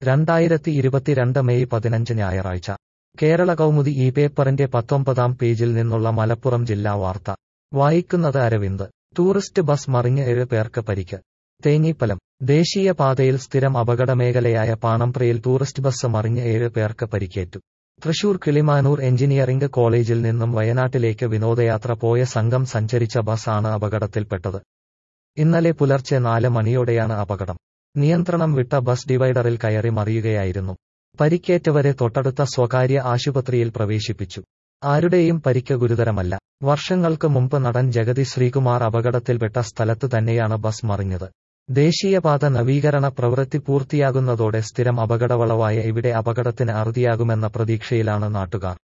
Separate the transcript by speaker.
Speaker 1: രണ്ടായിരത്തി ഇരുപത്തിരണ്ട് മെയ് പതിനഞ്ച് ഞായറാഴ്ച കേരള കൗമുദി ഈ പേപ്പറിന്റെ പത്തൊമ്പതാം പേജിൽ നിന്നുള്ള മലപ്പുറം ജില്ലാ വാർത്ത വായിക്കുന്നത് അരവിന്ദ് ടൂറിസ്റ്റ് ബസ് മറിഞ്ഞ് ഏഴ് പേർക്ക് പരിക്ക് തേഞ്ഞിപ്പലം ദേശീയപാതയിൽ സ്ഥിരം അപകടമേഖലയായ പാണമ്പ്രയിൽ ടൂറിസ്റ്റ് ബസ് മറിഞ്ഞ് ഏഴ് പേർക്ക് പരിക്കേറ്റു തൃശൂർ കിളിമാനൂർ എഞ്ചിനീയറിംഗ് കോളേജിൽ നിന്നും വയനാട്ടിലേക്ക് വിനോദയാത്ര പോയ സംഘം സഞ്ചരിച്ച ബസ് ആണ് അപകടത്തിൽപ്പെട്ടത് ഇന്നലെ പുലർച്ചെ നാല് മണിയോടെയാണ് അപകടം നിയന്ത്രണം വിട്ട ബസ് ഡിവൈഡറിൽ കയറി മറിയുകയായിരുന്നു പരിക്കേറ്റവരെ തൊട്ടടുത്ത സ്വകാര്യ ആശുപത്രിയിൽ പ്രവേശിപ്പിച്ചു ആരുടെയും പരിക്ക് ഗുരുതരമല്ല വർഷങ്ങൾക്ക് മുമ്പ് നടൻ ജഗതി ശ്രീകുമാർ അപകടത്തിൽപ്പെട്ട സ്ഥലത്ത് തന്നെയാണ് ബസ് മറിഞ്ഞത് ദേശീയപാത നവീകരണ പ്രവൃത്തി പൂർത്തിയാകുന്നതോടെ സ്ഥിരം അപകടവളവായ ഇവിടെ അപകടത്തിന് അറുതിയാകുമെന്ന പ്രതീക്ഷയിലാണ് നാട്ടുകാർ